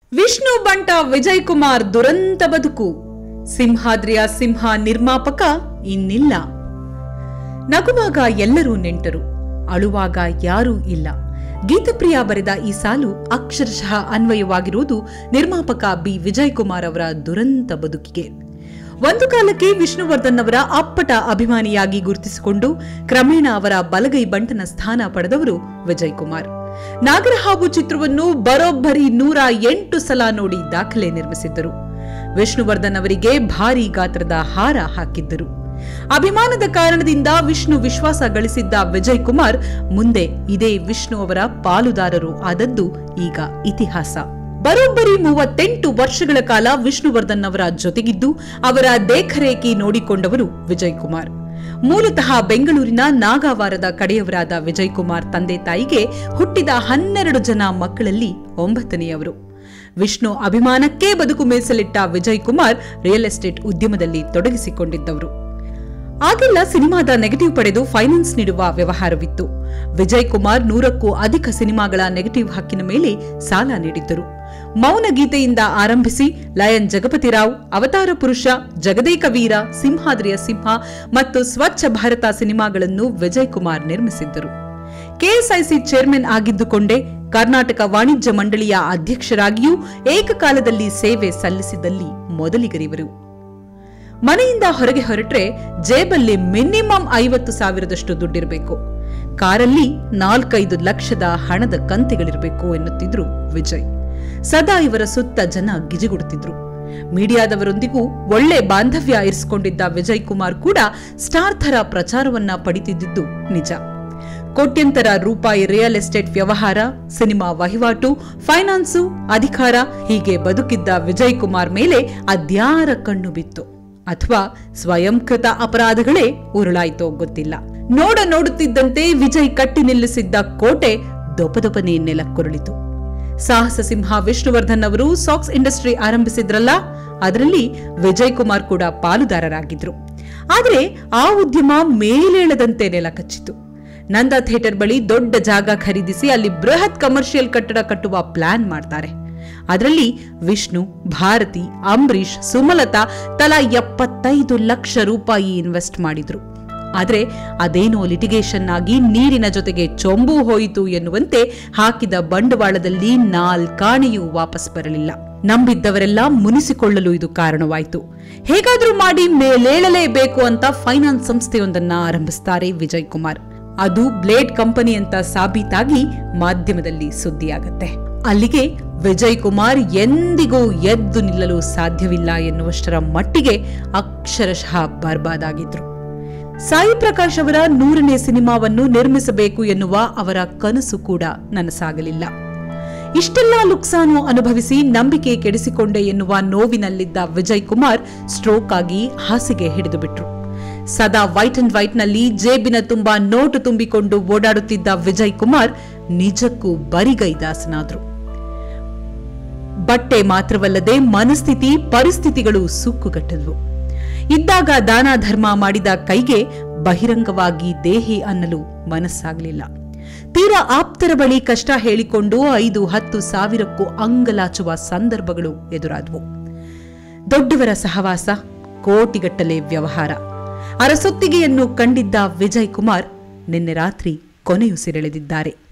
ವಿಷ್ಣು ಬಂಟ ವಿಜಯ್ ಕುಮಾರ್ ದುರಂತ ಬದುಕು ಸಿಂಹಾದ್ರಿಯ ಸಿಂಹ ನಿರ್ಮಾಪಕ ಇನ್ನಿಲ್ಲ ನಗುವಾಗ ಎಲ್ಲರೂ ನೆಂಟರು ಅಳುವಾಗ ಯಾರೂ ಇಲ್ಲ ಗೀತಪ್ರಿಯ ಬರೆದ ಈ ಸಾಲು ಅಕ್ಷರಶಃ ಅನ್ವಯವಾಗಿರುವುದು ನಿರ್ಮಾಪಕ ಬಿ ವಿಜಯ್ ಕುಮಾರ್ ಅವರ ದುರಂತ ಬದುಕಿಗೆ ಒಂದು ಕಾಲಕ್ಕೆ ವಿಷ್ಣುವರ್ಧನ್ ಅವರ ಅಪ್ಪಟ ಅಭಿಮಾನಿಯಾಗಿ ಗುರುತಿಸಿಕೊಂಡು ಕ್ರಮೇಣ ಅವರ ಬಲಗೈ ಬಂಟನ ಸ್ಥಾನ ಪಡೆದವರು ವಿಜಯ್ ಕುಮಾರ್ ನಾಗರಹಾವು ಚಿತ್ರವನ್ನು ಬರೋಬ್ಬರಿ ನೂರ ಎಂಟು ಸಲ ನೋಡಿ ದಾಖಲೆ ನಿರ್ಮಿಸಿದ್ದರು ವಿಷ್ಣುವರ್ಧನ್ ಅವರಿಗೆ ಭಾರೀ ಗಾತ್ರದ ಹಾರ ಹಾಕಿದ್ದರು ಅಭಿಮಾನದ ಕಾರಣದಿಂದ ವಿಷ್ಣು ವಿಶ್ವಾಸ ಗಳಿಸಿದ್ದ ವಿಜಯ್ ಕುಮಾರ್ ಮುಂದೆ ಇದೇ ವಿಷ್ಣು ಅವರ ಪಾಲುದಾರರು ಆದದ್ದು ಈಗ ಇತಿಹಾಸ ಬರೋಬ್ಬರಿ ಮೂವತ್ತೆಂಟು ವರ್ಷಗಳ ಕಾಲ ವಿಷ್ಣುವರ್ಧನ್ ಅವರ ಜೊತೆಗಿದ್ದು ಅವರ ದೇಖರೇಖಿ ನೋಡಿಕೊಂಡವರು ವಿಜಯ್ ಕುಮಾರ್ ಮೂಲತಃ ಬೆಂಗಳೂರಿನ ನಾಗಾವಾರದ ಕಡೆಯವರಾದ ವಿಜಯ್ ಕುಮಾರ್ ತಂದೆ ತಾಯಿಗೆ ಹುಟ್ಟಿದ ಹನ್ನೆರಡು ಜನ ಮಕ್ಕಳಲ್ಲಿ ಒಂಬತ್ತನೆಯವರು ವಿಷ್ಣು ಅಭಿಮಾನಕ್ಕೇ ಬದುಕು ಮೀಸಲಿಟ್ಟ ವಿಜಯ್ ಕುಮಾರ್ ರಿಯಲ್ ಎಸ್ಟೇಟ್ ಉದ್ಯಮದಲ್ಲಿ ತೊಡಗಿಸಿಕೊಂಡಿದ್ದವರು ಆಗೆಲ್ಲ ಸಿನಿಮಾದ ನೆಗೆಟಿವ್ ಪಡೆದು ಫೈನಾನ್ಸ್ ನೀಡುವ ವ್ಯವಹಾರವಿತ್ತು ವಿಜಯ್ ಕುಮಾರ್ ನೂರಕ್ಕೂ ಅಧಿಕ ಸಿನಿಮಾಗಳ ನೆಗೆಟಿವ್ ಹಕ್ಕಿನ ಮೇಲೆ ಸಾಲ ನೀಡಿದ್ದರು ಮೌನ ಗೀತೆಯಿಂದ ಆರಂಭಿಸಿ ಲಯನ್ ಜಗಪತಿ ರಾವ್ ಅವತಾರ ಪುರುಷ ಜಗದೇಕ ವೀರ ಸಿಂಹಾದ್ರಿಯ ಸಿಂಹ ಮತ್ತು ಸ್ವಚ್ಛ ಭಾರತ ಸಿನಿಮಾಗಳನ್ನು ವಿಜಯ್ ಕುಮಾರ್ ನಿರ್ಮಿಸಿದ್ದರು ಕೆಎಸ್ಐಸಿ ಚೇರ್ಮನ್ ಆಗಿದ್ದುಕೊಂಡೇ ಕರ್ನಾಟಕ ವಾಣಿಜ್ಯ ಮಂಡಳಿಯ ಅಧ್ಯಕ್ಷರಾಗಿಯೂ ಏಕಕಾಲದಲ್ಲಿ ಸೇವೆ ಸಲ್ಲಿಸಿದಲ್ಲಿ ಮೊದಲಿಗರಿವರು ಮನೆಯಿಂದ ಹೊರಗೆ ಹೊರಟ್ರೆ ಜೇಬಲ್ಲಿ ಮಿನಿಮಮ್ ಐವತ್ತು ಸಾವಿರದಷ್ಟು ದುಡ್ಡಿರಬೇಕು ಕಾರಲ್ಲಿ ನಾಲ್ಕೈದು ಲಕ್ಷದ ಹಣದ ಕಂತೆಗಳಿರಬೇಕು ಎನ್ನುತ್ತಿದ್ರು ವಿಜಯ್ ಸದಾ ಇವರ ಸುತ್ತ ಜನ ಗಿಜಿಗುಡುತ್ತಿದ್ರು ಮೀಡಿಯಾದವರೊಂದಿಗೂ ಒಳ್ಳೆ ಬಾಂಧವ್ಯ ಇರಿಸಿಕೊಂಡಿದ್ದ ವಿಜಯ್ ಕುಮಾರ್ ಕೂಡ ಸ್ಟಾರ್ ಥರ ಪ್ರಚಾರವನ್ನ ಪಡಿತಿದ್ದಿದ್ದು ನಿಜ ಕೋಟ್ಯಂತರ ರೂಪಾಯಿ ರಿಯಲ್ ಎಸ್ಟೇಟ್ ವ್ಯವಹಾರ ಸಿನಿಮಾ ವಹಿವಾಟು ಫೈನಾನ್ಸು ಅಧಿಕಾರ ಹೀಗೆ ಬದುಕಿದ್ದ ವಿಜಯ್ ಕುಮಾರ್ ಮೇಲೆ ಅದ್ಯಾರ ಕಣ್ಣು ಬಿತ್ತು ಅಥವಾ ಸ್ವಯಂಕೃತ ಅಪರಾಧಗಳೇ ಉರುಳಾಯ್ತೋ ಗೊತ್ತಿಲ್ಲ ನೋಡ ನೋಡುತ್ತಿದ್ದಂತೆ ವಿಜಯ್ ಕಟ್ಟಿ ನಿಲ್ಲಿಸಿದ್ದ ಕೋಟೆ ದೊಪದೊಪನೆ ನೆಲಕ್ಕುರುಳಿತು ಸಾಹಸ ಸಿಂಹ ವಿಷ್ಣುವರ್ಧನ್ ಅವರು ಸಾಕ್ಸ್ ಇಂಡಸ್ಟ್ರಿ ಆರಂಭಿಸಿದ್ರಲ್ಲ ಅದರಲ್ಲಿ ವಿಜಯ್ ಕುಮಾರ್ ಕೂಡ ಪಾಲುದಾರರಾಗಿದ್ರು ಆದರೆ ಆ ಉದ್ಯಮ ಮೇಲೇಳದಂತೆ ನೆಲ ಕಚ್ಚಿತು ನಂದ ಥಿಯೇಟರ್ ಬಳಿ ದೊಡ್ಡ ಜಾಗ ಖರೀದಿಸಿ ಅಲ್ಲಿ ಬೃಹತ್ ಕಮರ್ಷಿಯಲ್ ಕಟ್ಟಡ ಕಟ್ಟುವ ಪ್ಲಾನ್ ಮಾಡ್ತಾರೆ ಅದರಲ್ಲಿ ವಿಷ್ಣು ಭಾರತಿ ಅಂಬರೀಷ್ ಸುಮಲತಾ ತಲಾ ಎಪ್ಪತ್ತೈದು ಲಕ್ಷ ರೂಪಾಯಿ ಇನ್ವೆಸ್ಟ್ ಮಾಡಿದ್ರು ಆದರೆ ಅದೇನೋ ಲಿಟಿಗೇಷನ್ ಆಗಿ ನೀರಿನ ಜೊತೆಗೆ ಚೊಂಬು ಹೋಯಿತು ಎನ್ನುವಂತೆ ಹಾಕಿದ ಬಂಡವಾಳದಲ್ಲಿ ನಾಲ್ಕಾಣೆಯೂ ವಾಪಸ್ ಬರಲಿಲ್ಲ ನಂಬಿದ್ದವರೆಲ್ಲ ಮುನಿಸಿಕೊಳ್ಳಲು ಇದು ಕಾರಣವಾಯಿತು ಹೇಗಾದ್ರೂ ಮಾಡಿ ಮೇಲೇಳಲೇಬೇಕು ಅಂತ ಫೈನಾನ್ಸ್ ಸಂಸ್ಥೆಯೊಂದನ್ನ ಆರಂಭಿಸ್ತಾರೆ ವಿಜಯ್ ಕುಮಾರ್ ಅದು ಬ್ಲೇಡ್ ಕಂಪನಿ ಅಂತ ಸಾಬೀತಾಗಿ ಮಾಧ್ಯಮದಲ್ಲಿ ಸುದ್ದಿಯಾಗತ್ತೆ ಅಲ್ಲಿಗೆ ವಿಜಯ್ ಕುಮಾರ್ ಎಂದಿಗೂ ಎದ್ದು ನಿಲ್ಲಲು ಸಾಧ್ಯವಿಲ್ಲ ಎನ್ನುವಷ್ಟರ ಮಟ್ಟಿಗೆ ಅಕ್ಷರಶಃ ಬರ್ಬಾದಾಗಿದ್ರು ಸಾಯಿ ಪ್ರಕಾಶ್ ಅವರ ನೂರನೇ ಸಿನಿಮಾವನ್ನು ನಿರ್ಮಿಸಬೇಕು ಎನ್ನುವ ಅವರ ಕನಸು ಕೂಡ ನನಸಾಗಲಿಲ್ಲ ಇಷ್ಟೆಲ್ಲ ಲುಕ್ಸಾನು ಅನುಭವಿಸಿ ನಂಬಿಕೆ ಕೆಡಿಸಿಕೊಂಡೆ ಎನ್ನುವ ನೋವಿನಲ್ಲಿದ್ದ ವಿಜಯ್ ಕುಮಾರ್ ಸ್ಟ್ರೋಕ್ ಆಗಿ ಹಾಸಿಗೆ ಹಿಡಿದು ಬಿಟ್ರು ಸದಾ ವೈಟ್ ಅಂಡ್ ವೈಟ್ ನಲ್ಲಿ ಜೇಬಿನ ತುಂಬಾ ನೋಟು ತುಂಬಿಕೊಂಡು ಓಡಾಡುತ್ತಿದ್ದ ವಿಜಯ್ ಕುಮಾರ್ ನಿಜಕ್ಕೂ ಬರಿಗೈದಾಸನಾದ್ರು ಬಟ್ಟೆ ಮಾತ್ರವಲ್ಲದೆ ಮನಸ್ಥಿತಿ ಪರಿಸ್ಥಿತಿಗಳು ಸುಕ್ಕುಗಟ್ಟದ್ವು ಇದ್ದಾಗ ದಾನ ಧರ್ಮ ಮಾಡಿದ ಕೈಗೆ ಬಹಿರಂಗವಾಗಿ ದೇಹಿ ಅನ್ನಲು ಮನಸ್ಸಾಗಲಿಲ್ಲ ತೀರಾ ಆಪ್ತರ ಬಳಿ ಕಷ್ಟ ಹೇಳಿಕೊಂಡು ಐದು ಹತ್ತು ಸಾವಿರಕ್ಕೂ ಅಂಗಲಾಚುವ ಸಂದರ್ಭಗಳು ಎದುರಾದವು ದೊಡ್ಡವರ ಸಹವಾಸ ಕೋಟಿಗಟ್ಟಲೆ ವ್ಯವಹಾರ ಅರಸೊತ್ತಿಗೆಯನ್ನು ಕಂಡಿದ್ದ ವಿಜಯ್ ಕುಮಾರ್ ನಿನ್ನೆ ರಾತ್ರಿ ಕೊನೆಯುಸಿರೆಳೆದಿದ್ದಾರೆ